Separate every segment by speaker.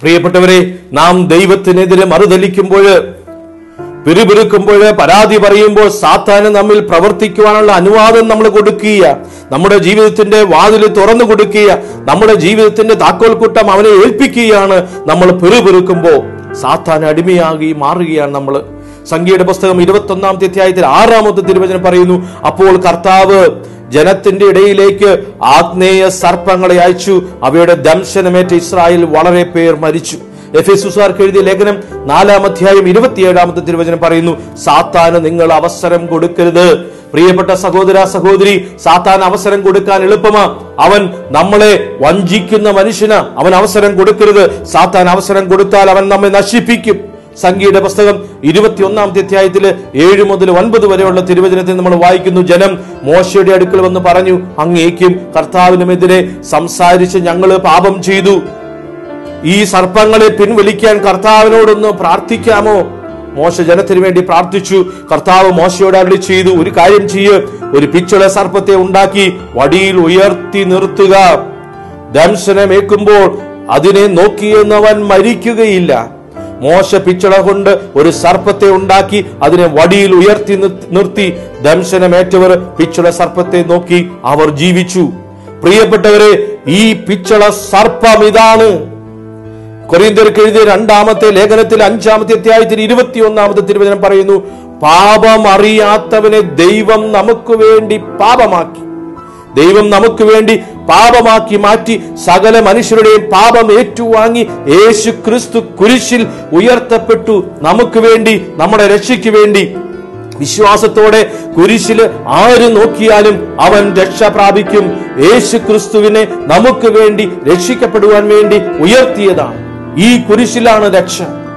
Speaker 1: പ്രിയപ്പെട്ടവരെ നാം ദൈവത്തിനെതിരെ മറുതലിക്കുമ്പോൾ പിറുപിറുക്കുമ്പോൾ പരാതി പറയുമ്പോൾ സാത്താന് നമ്മിൽ പ്രവർത്തിക്കുവാനുള്ള അനുവാദം നമ്മൾ കൊടുക്കുക നമ്മുടെ ജീവിതത്തിന്റെ വാതിൽ തുറന്നു കൊടുക്കുക നമ്മുടെ ജീവിതത്തിന്റെ താക്കോൽക്കുട്ടം അവനെ ഏൽപ്പിക്കുകയാണ് നമ്മൾ പിറുപിറുക്കുമ്പോൾ സാത്താൻ അടിമയാകി മാറുകയാണ് നമ്മൾ സംഖ്യയുടെ പുസ്തകം ഇരുപത്തി ഒന്നാമത്തെ അധ്യായത്തിൽ ആറാമത്തെ തിരുവചനം പറയുന്നു അപ്പോൾ കർത്താവ് ജനത്തിന്റെ ഇടയിലേക്ക് ആഗ്നേയ സർപ്പങ്ങളെ അയച്ചു അവയുടെ ദംശനമേറ്റ ഇസ്രായേൽ വളരെ പേർ മരിച്ചു എഫേസുസാർക്ക് എഴുതിയ ലേഖനം നാലാം അധ്യായം ഇരുപത്തിയേഴാമത്തെ തിരുവചനം പറയുന്നു സാത്താന് നിങ്ങൾ അവസരം കൊടുക്കരുത് പ്രിയപ്പെട്ട സഹോദര സഹോദരി സാത്താൻ അവസരം കൊടുക്കാൻ എളുപ്പമാ അവൻ നമ്മളെ വഞ്ചിക്കുന്ന മനുഷ്യന് അവൻ അവസരം കൊടുക്കരുത് സാത്താൻ അവസരം കൊടുത്താൽ അവൻ നമ്മെ നശിപ്പിക്കും സംഗീത പുസ്തകം ഇരുപത്തിയൊന്നാമത്തെ അധ്യായത്തില് ഏഴ് മുതൽ ഒൻപത് വരെയുള്ള തിരുവചനത്തിൽ നമ്മൾ വായിക്കുന്നു ജനം മോശയുടെ അടുക്കൽ വന്ന് പറഞ്ഞു അങ്ങേക്കും കർത്താവിനുമെതിരെ സംസാരിച്ച് ഞങ്ങള് പാപം ചെയ്തു ഈ സർപ്പങ്ങളെ പിൻവലിക്കാൻ കർത്താവിനോടൊന്ന് പ്രാർത്ഥിക്കാമോ മോശ ജനത്തിന് വേണ്ടി പ്രാർത്ഥിച്ചു കർത്താവ് മോശയോട് അരുളി ചെയ്തു ഒരു കാര്യം ചെയ്യ് ഒരു പിച്ചള സർപ്പത്തെ ഉണ്ടാക്കി വടിയിൽ ഉയർത്തി നിർത്തുക ദംശനമേക്കുമ്പോൾ അതിനെ നോക്കിയെന്നവൻ മരിക്കുകയില്ല മോശ പിച്ചള കൊണ്ട് ഒരു സർപ്പത്തെ ഉണ്ടാക്കി അതിനെ വടിയിൽ ഉയർത്തി നിർ- നിർത്തി ദംശനമേറ്റവർ പിച്ചള സർപ്പത്തെ നോക്കി അവർ ജീവിച്ചു പ്രിയപ്പെട്ടവരെ ഈ പിച്ചള സർപ്പം ഇതാണ് കൊറിയന്തർക്ക് എഴുതിയ രണ്ടാമത്തെ ലേഖനത്തിൽ അഞ്ചാമത്തെ അധ്യായത്തിൽ ഇരുപത്തിയൊന്നാമത്തെ തിരുവചനം പറയുന്നു പാപം അറിയാത്തവനെ ദൈവം നമുക്ക് വേണ്ടി പാപമാക്കി ദൈവം നമുക്ക് വേണ്ടി പാപമാക്കി മാറ്റി സകല മനുഷ്യരുടെയും പാപം ഏറ്റുവാങ്ങി യേശു ക്രിസ്തു കുരിശിൽ ഉയർത്തപ്പെട്ടു നമുക്ക് വേണ്ടി നമ്മുടെ രക്ഷയ്ക്ക് വേണ്ടി വിശ്വാസത്തോടെ കുരിശില് ആര് നോക്കിയാലും അവൻ രക്ഷ പ്രാപിക്കും യേശു ക്രിസ്തുവിനെ നമുക്ക് വേണ്ടി രക്ഷിക്കപ്പെടുവാൻ വേണ്ടി ഉയർത്തിയതാണ് ഈ കുരിശിലാണ് രക്ഷ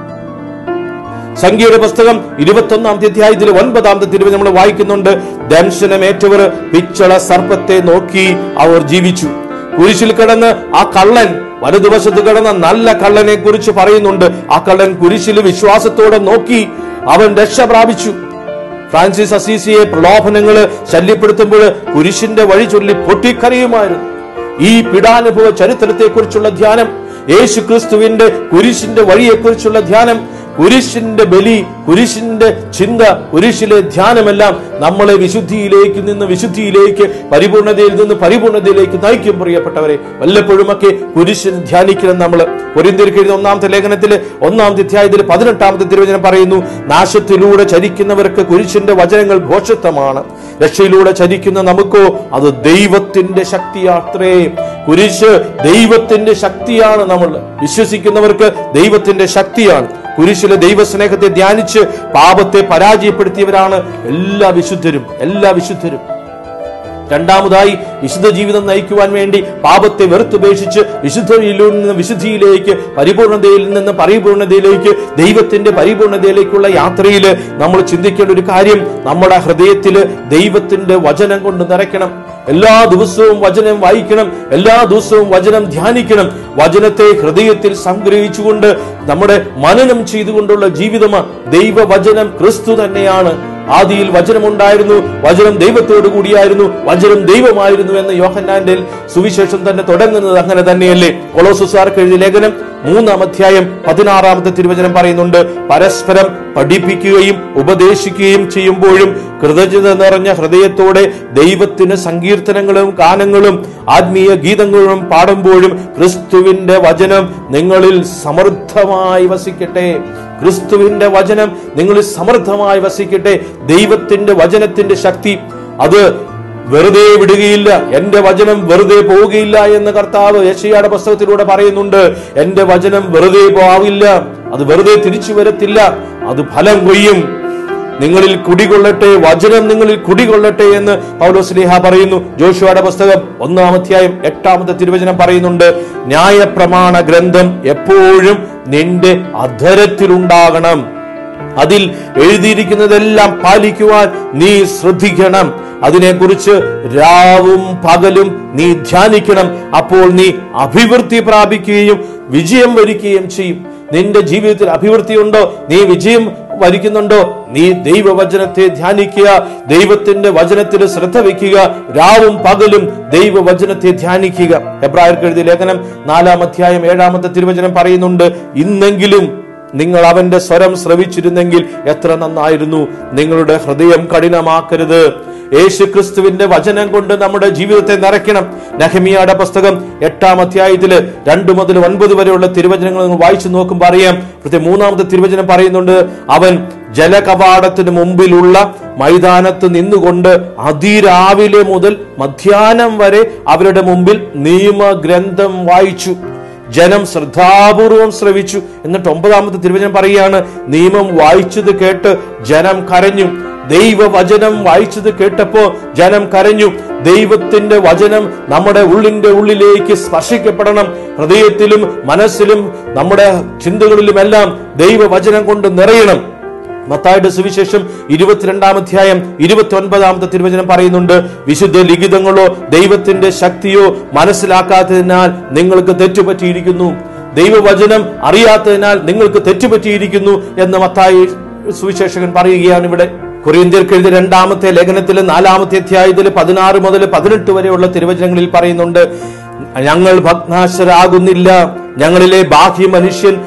Speaker 1: സംഖ്യയുടെ പുസ്തകം ഇരുപത്തൊന്നാമത്തെ അധ്യായത്തിൽ ഒൻപതാമത്തെ തിരുവ് നമ്മൾ വായിക്കുന്നുണ്ട് ദംശനമേറ്റവർ പിച്ചള സർപ്പത്തെ നോക്കി അവർ ജീവിച്ചു കുരിശിൽ കിടന്ന് ആ കള്ളൻ വലതുവശത്ത് കിടന്ന നല്ല കള്ളനെ കുറിച്ച് പറയുന്നുണ്ട് ആ കള്ളൻ കുരിശിൽ വിശ്വാസത്തോടെ നോക്കി അവൻ രക്ഷ പ്രാപിച്ചു ഫ്രാൻസിസ് അസീസിയെ പ്രലോഭനങ്ങള് ശല്യപ്പെടുത്തുമ്പോൾ കുരിശിന്റെ വഴി ചൊല്ലി പൊട്ടിക്കരയുമായിരുന്നു ഈ പീഡാനുഭവ ചരിത്രത്തെക്കുറിച്ചുള്ള ധ്യാനം യേശു ക്രിസ്തുവിന്റെ കുരിശിന്റെ വഴിയെക്കുറിച്ചുള്ള ധ്യാനം കുരിശിന്റെ ബലി കുരിശിന്റെ ചിന്ത കുരിശിലെ ധ്യാനമെല്ലാം നമ്മളെ വിശുദ്ധിയിലേക്ക് നിന്ന് വിശുദ്ധിയിലേക്ക് പരിപൂർണതയിൽ നിന്ന് പരിപൂർണതയിലേക്ക് നയിക്കും പ്രിയപ്പെട്ടവരെ വല്ലപ്പോഴുമൊക്കെ കുരിശിന് ധ്യാനിക്കണം നമ്മൾ പൊരിന്തിരിക്ക് എഴുതിയ ഒന്നാമത്തെ ലേഖനത്തില് ഒന്നാമത്തെ അധ്യായത്തിൽ പതിനെട്ടാമത്തെ തിരുവചനം പറയുന്നു നാശത്തിലൂടെ ചരിക്കുന്നവർക്ക് കുരിശിന്റെ വചനങ്ങൾ ഘോഷത്വമാണ് രക്ഷയിലൂടെ ചരിക്കുന്ന നമുക്കോ അത് ദൈവത്തിന്റെ ശക്തിയാത്രേ കുരിശ് ദൈവത്തിന്റെ ശക്തിയാണ് നമ്മൾ വിശ്വസിക്കുന്നവർക്ക് ദൈവത്തിന്റെ ശക്തിയാണ് കുരിശിലെ ദൈവസ്നേഹത്തെ ധ്യാനിച്ച് പാപത്തെ പരാജയപ്പെടുത്തിയവരാണ് എല്ലാ വിശുദ്ധരും എല്ലാ വിശുദ്ധരും രണ്ടാമതായി വിശുദ്ധ ജീവിതം നയിക്കുവാൻ വേണ്ടി പാപത്തെ വെറുത്തുപേക്ഷിച്ച് വിശുദ്ധയിൽ നിന്ന് വിശുദ്ധിയിലേക്ക് പരിപൂർണതയിൽ നിന്ന് പരിപൂർണതയിലേക്ക് ദൈവത്തിന്റെ പരിപൂർണതയിലേക്കുള്ള യാത്രയിൽ നമ്മൾ ചിന്തിക്കേണ്ട ഒരു കാര്യം നമ്മുടെ ഹൃദയത്തിൽ ദൈവത്തിന്റെ വചനം കൊണ്ട് നിറയ്ക്കണം എല്ലാ ദിവസവും വചനം വായിക്കണം എല്ലാ ദിവസവും വചനം ധ്യാനിക്കണം വചനത്തെ ഹൃദയത്തിൽ സംഗ്രഹിച്ചുകൊണ്ട് നമ്മുടെ മനനം ചെയ്തുകൊണ്ടുള്ള ജീവിതമാണ് ദൈവവചനം ക്രിസ്തു തന്നെയാണ് ആദിയിൽ വചനമുണ്ടായിരുന്നു വചനം ദൈവത്തോടു കൂടിയായിരുന്നു വചനം ദൈവമായിരുന്നു എന്ന് യോഹന്നാന്റെ സുവിശേഷം തന്നെ തുടങ്ങുന്നത് അങ്ങനെ തന്നെയല്ലേ കൊളോസുസാർക്ക് എഴുതിയ ലേഖനം മൂന്നാം അധ്യായം പതിനാറാമത്തെ തിരുവചനം പറയുന്നുണ്ട് പരസ്പരം പഠിപ്പിക്കുകയും ഉപദേശിക്കുകയും ചെയ്യുമ്പോഴും കൃതജ്ഞത നിറഞ്ഞ ഹൃദയത്തോടെ ദൈവത്തിന് സങ്കീർത്തനങ്ങളും ഗാനങ്ങളും ആത്മീയ ഗീതങ്ങളും പാടുമ്പോഴും ക്രിസ്തുവിന്റെ വചനം നിങ്ങളിൽ സമൃദ്ധമായി വസിക്കട്ടെ ക്രിസ്തുവിന്റെ വചനം നിങ്ങളിൽ സമൃദ്ധമായി വസിക്കട്ടെ ദൈവത്തിന്റെ വചനത്തിന്റെ ശക്തി അത് വെറുതെ വിടുകയില്ല എന്റെ വചനം വെറുതെ പോവുകയില്ല എന്ന് കർത്താവ് യശയുടെ പുസ്തകത്തിലൂടെ പറയുന്നുണ്ട് എന്റെ വചനം വെറുതെ പോവില്ല അത് വെറുതെ തിരിച്ചു വരത്തില്ല അത് ഫലം കൊയ്യും നിങ്ങളിൽ കുടികൊള്ളട്ടെ വചനം നിങ്ങളിൽ കുടികൊള്ളട്ടെ എന്ന് പൗലോസ്ലിഹ പറയുന്നു ജോഷുവയുടെ പുസ്തകം ഒന്നാം അധ്യായം എട്ടാമത്തെ തിരുവചനം പറയുന്നുണ്ട് ന്യായപ്രമാണ ഗ്രന്ഥം എപ്പോഴും നിന്റെ അധരത്തിലുണ്ടാകണം അതിൽ എഴുതിയിരിക്കുന്നതെല്ലാം പാലിക്കുവാൻ നീ ശ്രദ്ധിക്കണം അതിനെക്കുറിച്ച് രാവും പകലും നീ ധ്യാനിക്കണം അപ്പോൾ നീ അഭിവൃദ്ധി പ്രാപിക്കുകയും വിജയം വരിക്കുകയും ചെയ്യും നിന്റെ ജീവിതത്തിൽ അഭിവൃദ്ധി ഉണ്ടോ നീ വിജയം വരിക്കുന്നുണ്ടോ നീ ദൈവവചനത്തെ ധ്യാനിക്കുക ദൈവത്തിന്റെ വചനത്തിൽ ശ്രദ്ധ വയ്ക്കുക രാവും പകലും ദൈവവചനത്തെ ധ്യാനിക്കുക എബ്രായർക്ക് എഴുതിയ ലേഖനം നാലാം അധ്യായം ഏഴാമത്തെ തിരുവചനം പറയുന്നുണ്ട് ഇന്നെങ്കിലും നിങ്ങൾ അവന്റെ സ്വരം ശ്രവിച്ചിരുന്നെങ്കിൽ എത്ര നന്നായിരുന്നു നിങ്ങളുടെ ഹൃദയം കഠിനമാക്കരുത് യേശു ക്രിസ്തുവിന്റെ വചനം കൊണ്ട് നമ്മുടെ ജീവിതത്തെ നിറയ്ക്കണം നഹമിയുടെ പുസ്തകം എട്ടാം അധ്യായത്തില് രണ്ട് മുതൽ ഒൻപത് വരെയുള്ള തിരുവചനങ്ങൾ നിങ്ങൾ വായിച്ചു നോക്കുമ്പോൾ അറിയാം പ്രത്യേക മൂന്നാമത്തെ തിരുവചനം പറയുന്നുണ്ട് അവൻ ജലകവാടത്തിന് മുമ്പിലുള്ള മൈതാനത്ത് നിന്നുകൊണ്ട് അതിരാവിലെ മുതൽ മധ്യാഹ്നം വരെ അവരുടെ മുമ്പിൽ നിയമഗ്രന്ഥം വായിച്ചു ജനം ശ്രദ്ധാപൂർവം ശ്രവിച്ചു എന്നിട്ട് ഒമ്പതാമത്തെ തിരുവചനം പറയുകയാണ് നിയമം വായിച്ചത് കേട്ട് ജനം കരഞ്ഞു ദൈവവചനം വായിച്ചത് കേട്ടപ്പോ ജനം കരഞ്ഞു ദൈവത്തിന്റെ വചനം നമ്മുടെ ഉള്ളിന്റെ ഉള്ളിലേക്ക് സ്പർശിക്കപ്പെടണം ഹൃദയത്തിലും മനസ്സിലും നമ്മുടെ ചിന്തകളിലുമെല്ലാം ദൈവവചനം കൊണ്ട് നിറയണം മത്തായുടെ സുവിശേഷം ഇരുപത്തിരണ്ടാം അധ്യായം ഇരുപത്തി ഒൻപതാമത്തെ തിരുവചനം പറയുന്നുണ്ട് വിശുദ്ധ ലിഖിതങ്ങളോ ദൈവത്തിന്റെ ശക്തിയോ മനസ്സിലാക്കാത്തതിനാൽ നിങ്ങൾക്ക് തെറ്റുപറ്റിയിരിക്കുന്നു ദൈവവചനം അറിയാത്തതിനാൽ നിങ്ങൾക്ക് തെറ്റുപറ്റിയിരിക്കുന്നു എന്ന് മത്തായി സുവിശേഷകൻ പറയുകയാണ് ഇവിടെ കൊറിയന്ത്യർക്ക് എഴുതിയ രണ്ടാമത്തെ ലേഖനത്തിലെ നാലാമത്തെ അധ്യായത്തിൽ പതിനാറ് മുതൽ പതിനെട്ട് വരെയുള്ള തിരുവചനങ്ങളിൽ പറയുന്നുണ്ട് ഞങ്ങൾ ഭഗ്നാശരാകുന്നില്ല ഞങ്ങളിലെ ബാഹ്യ മനുഷ്യൻ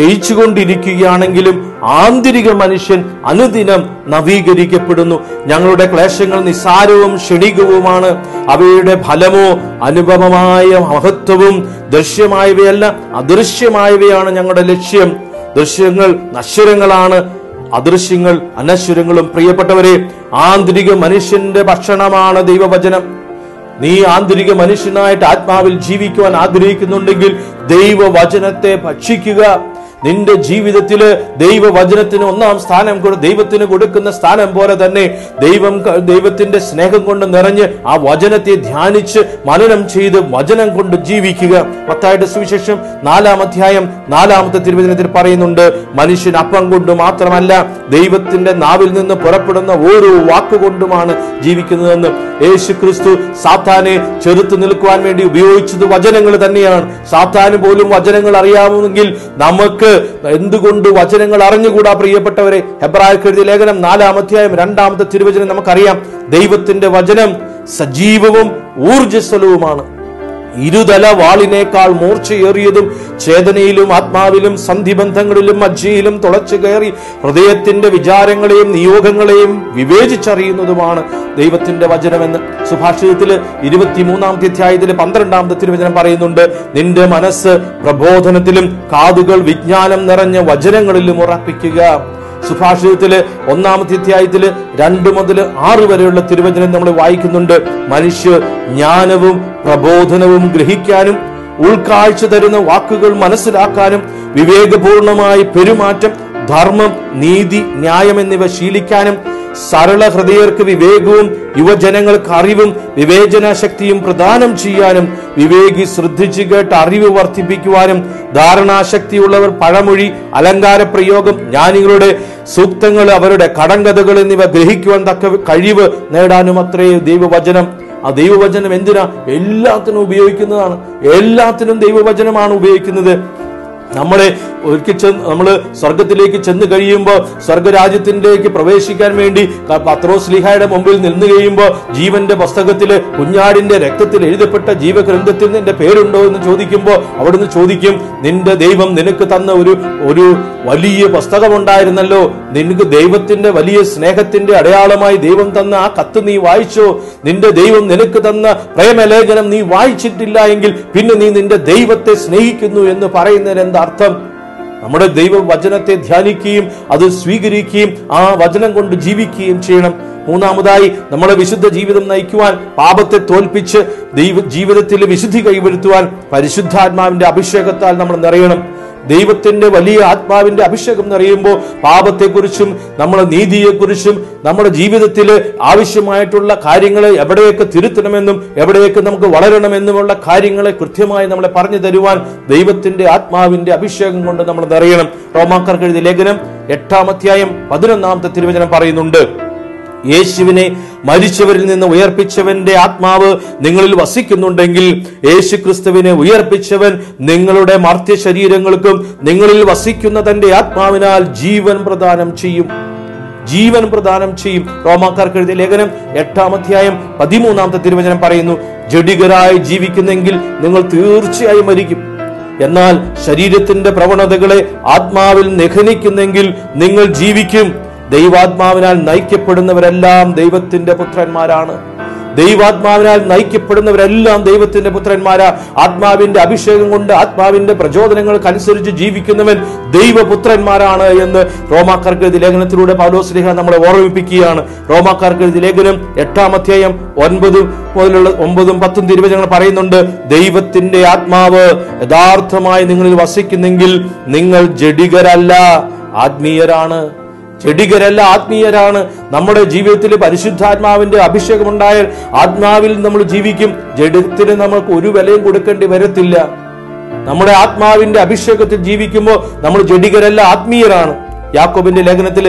Speaker 1: ക്ഷയിച്ചുകൊണ്ടിരിക്കുകയാണെങ്കിലും ആന്തരിക മനുഷ്യൻ അനുദിനം നവീകരിക്കപ്പെടുന്നു ഞങ്ങളുടെ ക്ലേശങ്ങൾ നിസ്സാരവും ക്ഷണികവുമാണ് അവയുടെ ഫലമോ അനുപമമായ മഹത്വവും ദൃശ്യമായവയല്ല അദൃശ്യമായവയാണ് ഞങ്ങളുടെ ലക്ഷ്യം ദൃശ്യങ്ങൾ നശ്വരങ്ങളാണ് അദൃശ്യങ്ങൾ അനശ്വരങ്ങളും പ്രിയപ്പെട്ടവരെ ആന്തരിക മനുഷ്യന്റെ ഭക്ഷണമാണ് ദൈവവചനം നീ ആന്തരിക മനുഷ്യനായിട്ട് ആത്മാവിൽ ജീവിക്കുവാൻ ആഗ്രഹിക്കുന്നുണ്ടെങ്കിൽ ദൈവവചനത്തെ ഭക്ഷിക്കുക നിന്റെ ജീവിതത്തില് ദൈവവചനത്തിന് ഒന്നാം സ്ഥാനം കൊടു ദൈവത്തിന് കൊടുക്കുന്ന സ്ഥാനം പോലെ തന്നെ ദൈവം ക- ദൈവത്തിന്റെ സ്നേഹം കൊണ്ട് നിറഞ്ഞ് ആ വചനത്തെ ധ്യാനിച്ച് മനനം ചെയ്ത് വചനം കൊണ്ട് ജീവിക്കുക മത്തായുടെ സുവിശേഷം നാലാം അധ്യായം നാലാമത്തെ തിരുവചനത്തിൽ പറയുന്നുണ്ട് മനുഷ്യൻ അപ്പം കൊണ്ട് മാത്രമല്ല ദൈവത്തിന്റെ നാവിൽ നിന്ന് പുറപ്പെടുന്ന ഓരോ വാക്കുകൊണ്ടുമാണ് ജീവിക്കുന്നതെന്ന് യേശു ക്രിസ്തു സാത്താനെ ചെറുത്തു നിൽക്കുവാൻ വേണ്ടി ഉപയോഗിച്ചത് വചനങ്ങൾ തന്നെയാണ് സാത്താന് പോലും വചനങ്ങൾ അറിയാമെങ്കിൽ നമുക്ക് എന്തുകൊണ്ട് വചനങ്ങൾ അറിഞ്ഞുകൂടാ പ്രിയപ്പെട്ടവരെ ഹെബ്രായർക്ക് എഴുതിയ ലേഖനം നാലാം അധ്യായം രണ്ടാമത്തെ തിരുവചനം നമുക്കറിയാം ദൈവത്തിന്റെ വചനം സജീവവും ഊർജ്ജസ്വലവുമാണ് ഇരുതല വാളിനേക്കാൾ മൂർച്ചയേറിയതും ചേതനയിലും ആത്മാവിലും സന്ധിബന്ധങ്ങളിലും മജ്ജയിലും തുളച്ചു കയറി ഹൃദയത്തിന്റെ വിചാരങ്ങളെയും നിയോഗങ്ങളെയും വിവേചിച്ചറിയുന്നതുമാണ് ദൈവത്തിന്റെ വചനമെന്ന് സുഭാഷിതത്തില് ഇരുപത്തിമൂന്നാമത്തെ അധ്യായത്തില് പന്ത്രണ്ടാമത്തെ തിരുവചനം പറയുന്നുണ്ട് നിന്റെ മനസ്സ് പ്രബോധനത്തിലും കാതുകൾ വിജ്ഞാനം നിറഞ്ഞ വചനങ്ങളിലും ഉറപ്പിക്കുക സുഭാഷിതത്തില് ഒന്നാമത്തെ അധ്യായത്തില് രണ്ട് മുതൽ ആറ് വരെയുള്ള തിരുവചനം നമ്മൾ വായിക്കുന്നുണ്ട് മനുഷ്യർ ജ്ഞാനവും പ്രബോധനവും ഗ്രഹിക്കാനും ഉൾക്കാഴ്ച തരുന്ന വാക്കുകൾ മനസ്സിലാക്കാനും വിവേകപൂർണമായ പെരുമാറ്റം ധർമ്മം നീതി ന്യായം എന്നിവ ശീലിക്കാനും സരള ഹൃദയർക്ക് വിവേകവും യുവജനങ്ങൾക്ക് അറിവും വിവേചന ശക്തിയും പ്രദാനം ചെയ്യാനും വിവേകി ശ്രദ്ധിച്ചു കേട്ട് അറിവ് വർദ്ധിപ്പിക്കുവാനും ധാരണാശക്തിയുള്ളവർ പഴമൊഴി അലങ്കാര പ്രയോഗം ജ്ഞാനികളുടെ സൂക്തങ്ങൾ അവരുടെ കടങ്കഥകൾ എന്നിവ ഗ്രഹിക്കുവാൻ തക്ക കഴിവ് നേടാനും അത്രേ ദൈവവചനം ആ ദൈവവചനം എന്തിനാ എല്ലാത്തിനും ഉപയോഗിക്കുന്നതാണ് എല്ലാത്തിനും ദൈവവചനമാണ് ഉപയോഗിക്കുന്നത് നമ്മളെ ഒരിക്കൽ ചെന്ന് നമ്മൾ സ്വർഗത്തിലേക്ക് ചെന്ന് കഴിയുമ്പോൾ സ്വർഗരാജ്യത്തിലേക്ക് പ്രവേശിക്കാൻ വേണ്ടി ക- പത്രോസ് ലിഹായുടെ മുമ്പിൽ നിന്ന് കഴിയുമ്പോൾ ജീവന്റെ പുസ്തകത്തില് കുഞ്ഞാടിന്റെ രക്തത്തിൽ എഴുതപ്പെട്ട ജീവഗ്രന്ഥത്തിൽ നിന്റെ പേരുണ്ടോ എന്ന് ചോദിക്കുമ്പോൾ അവിടുന്ന് ചോദിക്കും നിന്റെ ദൈവം നിനക്ക് തന്ന ഒരു ഒരു വലിയ പുസ്തകമുണ്ടായിരുന്നല്ലോ നിനക്ക് ദൈവത്തിന്റെ വലിയ സ്നേഹത്തിന്റെ അടയാളമായി ദൈവം തന്ന ആ കത്ത് നീ വായിച്ചോ നിന്റെ ദൈവം നിനക്ക് തന്ന പ്രേമലേഖനം നീ വായിച്ചിട്ടില്ല എങ്കിൽ പിന്നെ നീ നിന്റെ ദൈവത്തെ സ്നേഹിക്കുന്നു എന്ന് പറയുന്നതിന് എന്താ അർത്ഥം നമ്മുടെ ദൈവ വചനത്തെ ധ്യാനിക്കുകയും അത് സ്വീകരിക്കുകയും ആ വചനം കൊണ്ട് ജീവിക്കുകയും ചെയ്യണം മൂന്നാമതായി നമ്മുടെ വിശുദ്ധ ജീവിതം നയിക്കുവാൻ പാപത്തെ തോൽപ്പിച്ച് ദൈവ ജീവിതത്തിൽ വിശുദ്ധി കൈവരുത്തുവാൻ പരിശുദ്ധാത്മാവിന്റെ അഭിഷേകത്താൽ നമ്മൾ നിറയണം ദൈവത്തിന്റെ വലിയ ആത്മാവിന്റെ അഭിഷേകം നിറയുമ്പോൾ പാപത്തെക്കുറിച്ചും നമ്മുടെ നീതിയെക്കുറിച്ചും നമ്മുടെ ജീവിതത്തിൽ ആവശ്യമായിട്ടുള്ള കാര്യങ്ങളെ എവിടെയൊക്കെ തിരുത്തണമെന്നും എവിടെയൊക്കെ നമുക്ക് വളരണമെന്നുമുള്ള കാര്യങ്ങളെ കൃത്യമായി നമ്മളെ പറഞ്ഞു തരുവാൻ ദൈവത്തിന്റെ ആത്മാവിന്റെ അഭിഷേകം കൊണ്ട് നമ്മൾ നിറയണം റോമാക്കാർക്ക് എഴുതിയ ലേഖനം എട്ടാം അധ്യായം പതിനൊന്നാമത്തെ തിരുവചനം പറയുന്നുണ്ട് യേശുവിനെ മരിച്ചവരിൽ നിന്ന് ഉയർപ്പിച്ചവന്റെ ആത്മാവ് നിങ്ങളിൽ വസിക്കുന്നുണ്ടെങ്കിൽ യേശു ക്രിസ്തുവിനെ ഉയർപ്പിച്ചവൻ നിങ്ങളുടെ മർത്യ ശരീരങ്ങൾക്കും നിങ്ങളിൽ വസിക്കുന്ന തന്റെ ആത്മാവിനാൽ ജീവൻ പ്രദാനം ചെയ്യും ജീവൻ പ്രദാനം ചെയ്യും റോമാക്കാർക്ക് എഴുതിയ ലേഖനം എട്ടാം അധ്യായം പതിമൂന്നാമത്തെ തിരുവചനം പറയുന്നു ജഡികരായി ജീവിക്കുന്നെങ്കിൽ നിങ്ങൾ തീർച്ചയായും മരിക്കും എന്നാൽ ശരീരത്തിന്റെ പ്രവണതകളെ ആത്മാവിൽ നിഖനിക്കുന്നെങ്കിൽ നിങ്ങൾ ജീവിക്കും ദൈവാത്മാവിനാൽ നയിക്കപ്പെടുന്നവരെല്ലാം ദൈവത്തിന്റെ പുത്രന്മാരാണ് ദൈവാത്മാവിനാൽ നയിക്കപ്പെടുന്നവരെല്ലാം ദൈവത്തിന്റെ പുത്രന്മാരാ ആത്മാവിന്റെ അഭിഷേകം കൊണ്ട് ആത്മാവിന്റെ പ്രചോദനങ്ങൾക്ക് അനുസരിച്ച് ജീവിക്കുന്നവൻ ദൈവപുത്രന്മാരാണ് എന്ന് റോമാക്കാർക്ക് എഴുതിയ ലേഖനത്തിലൂടെ പൗലോസ്ലിഹ നമ്മളെ ഓർമ്മിപ്പിക്കുകയാണ് റോമാക്കാർക്ക് എഴുതിയ ലേഖനം എട്ടാം അധ്യായം ഒൻപത് മുതലുള്ള ഒമ്പതും പത്തും തിരുവചനങ്ങൾ പറയുന്നുണ്ട് ദൈവത്തിന്റെ ആത്മാവ് യഥാർത്ഥമായി നിങ്ങളിൽ വസിക്കുന്നെങ്കിൽ നിങ്ങൾ ജഡികരല്ല ആത്മീയരാണ് ചെടികരല്ല ആത്മീയരാണ് നമ്മുടെ ജീവിതത്തിൽ പരിശുദ്ധാത്മാവിന്റെ അഭിഷേകം ഉണ്ടായാൽ ആത്മാവിൽ നമ്മൾ ജീവിക്കും ജഡത്തിന് നമുക്ക് ഒരു വിലയും കൊടുക്കേണ്ടി വരത്തില്ല നമ്മുടെ ആത്മാവിന്റെ അഭിഷേകത്തിൽ ജീവിക്കുമ്പോൾ നമ്മൾ ജഡികരല്ല ആത്മീയരാണ് യാക്കോബിന്റെ ലേഖനത്തില്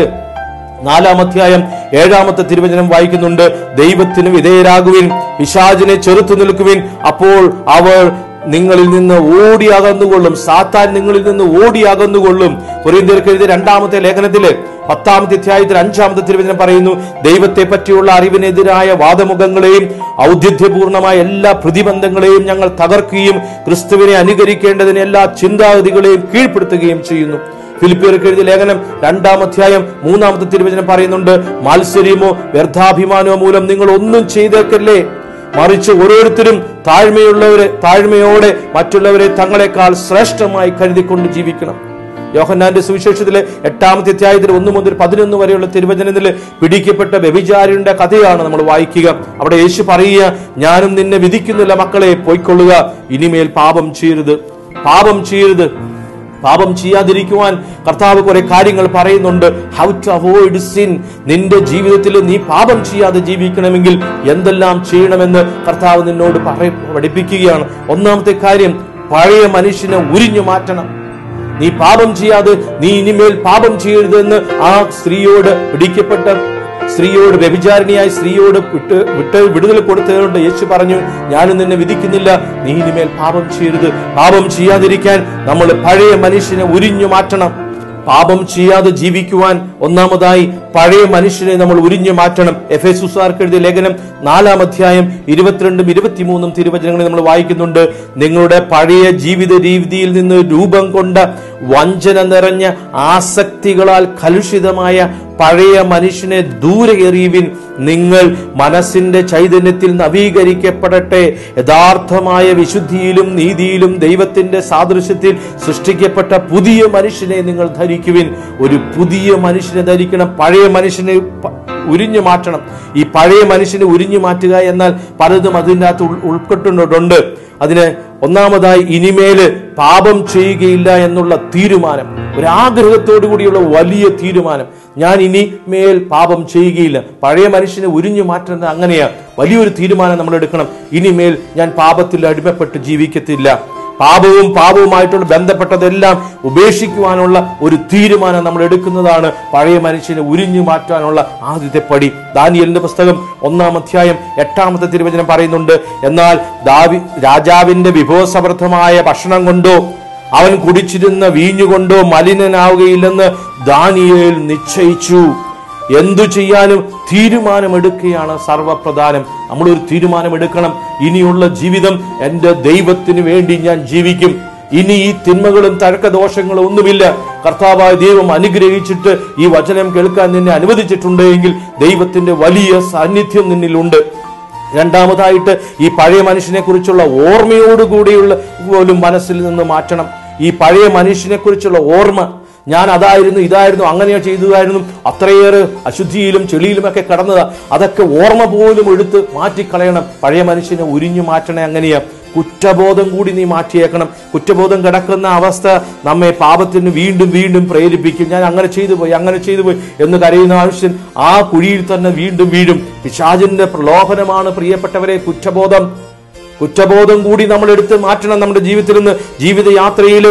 Speaker 1: നാലാം അധ്യായം ഏഴാമത്തെ തിരുവചനം വായിക്കുന്നുണ്ട് ദൈവത്തിന് വിധേയരാകുവിൻ പിശാചിനെ ചെറുത്തു നിൽക്കുവിൻ അപ്പോൾ അവർ നിങ്ങളിൽ നിന്ന് ഓടി അകന്നുകൊള്ളും സാത്താൻ നിങ്ങളിൽ നിന്ന് ഓടി അകന്നുകൊള്ളും കൊറിയന്ത്യർക്ക് എഴുതിയ രണ്ടാമത്തെ ലേഖനത്തില് പത്താമത്തെ അധ്യായത്തിൽ അഞ്ചാമത്തെ തിരുവചനം പറയുന്നു ദൈവത്തെ പറ്റിയുള്ള അറിവിനെതിരായ വാദമുഖങ്ങളെയും ഔദ്ധ്യപൂർണമായ എല്ലാ പ്രതിബന്ധങ്ങളെയും ഞങ്ങൾ തകർക്കുകയും ക്രിസ്തുവിനെ അനുകരിക്കേണ്ടതിന് എല്ലാ ചിന്താഗതികളെയും കീഴ്പ്പെടുത്തുകയും ചെയ്യുന്നു ഫിലിപ്പിയർക്ക് എഴുതിയ ലേഖനം രണ്ടാം അധ്യായം മൂന്നാമത്തെ തിരുവചനം പറയുന്നുണ്ട് മാത്സര്യമോ വ്യർത്ഥാഭിമാനമോ മൂലം നിങ്ങൾ ഒന്നും ചെയ്തേക്കല്ലേ മറിച്ച് ഓരോരുത്തരും താഴ്മയുള്ളവരെ താഴ്മയോടെ മറ്റുള്ളവരെ തങ്ങളെക്കാൾ ശ്രേഷ്ഠമായി കരുതിക്കൊണ്ട് ജീവിക്കണം യോഹന്നാന്റെ സുവിശേഷത്തിലെ എട്ടാമത്തെ അധ്യായത്തിൽ ഒന്ന് മുതൽ പതിനൊന്ന് വരെയുള്ള തിരുവചനത്തിൽ പിടിക്കപ്പെട്ട വ്യഭിചാരിയുടെ കഥയാണ് നമ്മൾ വായിക്കുക അവിടെ യേശു പറയുക ഞാനും നിന്നെ വിധിക്കുന്നില്ല മക്കളെ പോയിക്കൊള്ളുക ഇനിമേൽ പാപം ചെയ്യരുത് പാപം ചെയ്യരുത് പാപം ചെയ്യാതിരിക്കുവാൻ കർത്താവ് കുറെ കാര്യങ്ങൾ പറയുന്നുണ്ട് ഹൗ ടു അവോയ്ഡ് സിൻ നിന്റെ ജീവിതത്തിൽ നീ പാപം ചെയ്യാതെ ജീവിക്കണമെങ്കിൽ എന്തെല്ലാം ചെയ്യണമെന്ന് കർത്താവ് നിന്നോട് പറ പഠിപ്പിക്കുകയാണ് ഒന്നാമത്തെ കാര്യം പഴയ മനുഷ്യനെ ഉരിഞ്ഞു മാറ്റണം നീ പാപം ചെയ്യാതെ നീ ഇനിമേൽ പാപം ചെയ്യരുതെന്ന് ആ സ്ത്രീയോട് പിടിക്കപ്പെട്ട സ്ത്രീയോട് വ്യഭിചാരിണിയായ സ്ത്രീയോട് വിട്ട് വിട്ട് വിടുതൽ കൊടുത്തതുകൊണ്ട് യേശു പറഞ്ഞു ഞാനും നിന്നെ വിധിക്കുന്നില്ല നീ ഇനിമേൽ പാപം ചെയ്യരുത് പാപം ചെയ്യാതിരിക്കാൻ നമ്മൾ പഴയ മനുഷ്യനെ ഉരിഞ്ഞു മാറ്റണം പാപം ചെയ്യാതെ ജീവിക്കുവാൻ ഒന്നാമതായി പഴയ മനുഷ്യനെ നമ്മൾ ഉരിഞ്ഞു മാറ്റണം എഫ് എസ് എഴുതിയ ലേഖനം നാലാം അധ്യായം ഇരുപത്തിരണ്ടും ഇരുപത്തിമൂന്നും തിരുവചനങ്ങളിൽ നമ്മൾ വായിക്കുന്നുണ്ട് നിങ്ങളുടെ പഴയ ജീവിത രീതിയിൽ നിന്ന് രൂപം കൊണ്ട വഞ്ചന നിറഞ്ഞ ആസക്തികളാൽ കലുഷിതമായ പഴയ മനുഷ്യനെ ദൂരെ എറിയുവിൻ നിങ്ങൾ മനസ്സിന്റെ ചൈതന്യത്തിൽ നവീകരിക്കപ്പെടട്ടെ യഥാർത്ഥമായ വിശുദ്ധിയിലും നീതിയിലും ദൈവത്തിന്റെ സാദൃശ്യത്തിൽ സൃഷ്ടിക്കപ്പെട്ട പുതിയ മനുഷ്യനെ നിങ്ങൾ ധരിക്കുവിൻ ഒരു പുതിയ മനുഷ്യനെ ധരിക്കണം പഴയ മനുഷ്യനെ പ- ഉരിഞ്ഞു മാറ്റണം ഈ പഴയ മനുഷ്യനെ ഉരിഞ്ഞു മാറ്റുക എന്നാൽ പലതും അതിൻ്റെ അകത്ത് ഉൾ- ഉൾപ്പെട്ടിട്ടുണ്ട് അതിന് ഒന്നാമതായി ഇനിമേല് പാപം ചെയ്യുകയില്ല എന്നുള്ള തീരുമാനം ഒരു ആഗ്രഹത്തോടു കൂടിയുള്ള വലിയ തീരുമാനം ഞാൻ ഇനി മേൽ പാപം ചെയ്യുകയില്ല പഴയ മനുഷ്യനെ ഉരിഞ്ഞു മാറ്റുന്നത് അങ്ങനെയാ വലിയൊരു തീരുമാനം നമ്മൾ എടുക്കണം ഇനിമേൽ ഞാൻ പാപത്തിൽ അടിമപ്പെട്ട് ജീവിക്കത്തില്ല പാപവും പാപവുമായിട്ടുള്ള ബന്ധപ്പെട്ടതെല്ലാം ഉപേക്ഷിക്കുവാനുള്ള ഒരു തീരുമാനം നമ്മൾ എടുക്കുന്നതാണ് പഴയ മനുഷ്യനെ ഉരിഞ്ഞു മാറ്റാനുള്ള ആദ്യത്തെ പടി ദാനിയലിന്റെ പുസ്തകം ഒന്നാം അധ്യായം എട്ടാമത്തെ തിരുവചനം പറയുന്നുണ്ട് എന്നാൽ ദാവി രാജാവിന്റെ വിഭവസമൃദ്ധമായ ഭക്ഷണം കൊണ്ടോ അവൻ കുടിച്ചിരുന്ന വീഞ്ഞുകൊണ്ടോ മലിനനാവുകയില്ലെന്ന് ദാനിയേൽ നിശ്ചയിച്ചു എന്തു ചെയ്യാനും തീരുമാനമെടുക്കുകയാണ് സർവപ്രധാനം നമ്മളൊരു തീരുമാനമെടുക്കണം ഇനിയുള്ള ജീവിതം എൻ്റെ ദൈവത്തിന് വേണ്ടി ഞാൻ ജീവിക്കും ഇനി ഈ തിന്മകളും തഴക്കദോഷങ്ങളും ഒന്നുമില്ല കർത്താവായ ദൈവം അനുഗ്രഹിച്ചിട്ട് ഈ വചനം കേൾക്കാൻ നിന്നെ അനുവദിച്ചിട്ടുണ്ട് എങ്കിൽ ദൈവത്തിന്റെ വലിയ സാന്നിധ്യം നിന്നിലുണ്ട് രണ്ടാമതായിട്ട് ഈ പഴയ മനുഷ്യനെ കുറിച്ചുള്ള ഓർമ്മയോടുകൂടിയുള്ള പോലും മനസ്സിൽ നിന്ന് മാറ്റണം ഈ പഴയ മനുഷ്യനെ കുറിച്ചുള്ള ഓർമ്മ ഞാൻ അതായിരുന്നു ഇതായിരുന്നു അങ്ങനെയോ ചെയ്തതായിരുന്നു അത്രയേറെ അശുദ്ധിയിലും ചെളിയിലുമൊക്കെ കടന്നതാ അതൊക്കെ ഓർമ്മ പോലും എടുത്ത് മാറ്റിക്കളയണം പഴയ മനുഷ്യനെ ഉരിഞ്ഞു മാറ്റണേ അങ്ങനെയാ കുറ്റബോധം കൂടി നീ മാറ്റിയേക്കണം കുറ്റബോധം കിടക്കുന്ന അവസ്ഥ നമ്മെ പാപത്തിന് വീണ്ടും വീണ്ടും പ്രേരിപ്പിക്കും ഞാൻ അങ്ങനെ ചെയ്തു പോയി അങ്ങനെ ചെയ്തു പോയി എന്ന് കരയുന്ന ആവശ്യം ആ കുഴിയിൽ തന്നെ വീണ്ടും വീഴും പിശാചിന്റെ പ്രലോഭനമാണ് പ്രിയപ്പെട്ടവരെ കുറ്റബോധം കുറ്റബോധം കൂടി നമ്മൾ എടുത്ത് മാറ്റണം നമ്മുടെ ജീവിതത്തിൽ നിന്ന് ജീവിതയാത്രയിൽ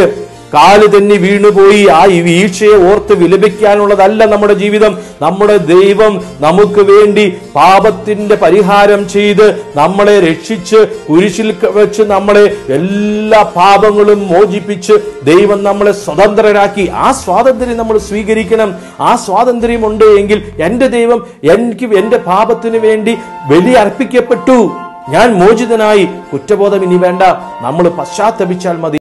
Speaker 1: കാല് തന്നെ വീണുപോയി ആ ഈ വീഴ്ചയെ ഓർത്ത് വിലപിക്കാനുള്ളതല്ല നമ്മുടെ ജീവിതം നമ്മുടെ ദൈവം നമുക്ക് വേണ്ടി പാപത്തിന്റെ പരിഹാരം ചെയ്ത് നമ്മളെ രക്ഷിച്ച് കുരിശിൽ ക- വെച്ച് നമ്മളെ എല്ലാ പാപങ്ങളും മോചിപ്പിച്ച് ദൈവം നമ്മളെ സ്വതന്ത്രരാക്കി ആ സ്വാതന്ത്ര്യം നമ്മൾ സ്വീകരിക്കണം ആ സ്വാതന്ത്ര്യം ഉണ്ട് എങ്കിൽ എൻ്റെ ദൈവം എനിക്ക് എൻ്റെ പാപത്തിന് വേണ്ടി ബലി അർപ്പിക്കപ്പെട്ടു ഞാൻ മോചിതനായി കുറ്റബോധം ഇനി വേണ്ട നമ്മൾ പശ്ചാത്തപിച്ചാൽ മതി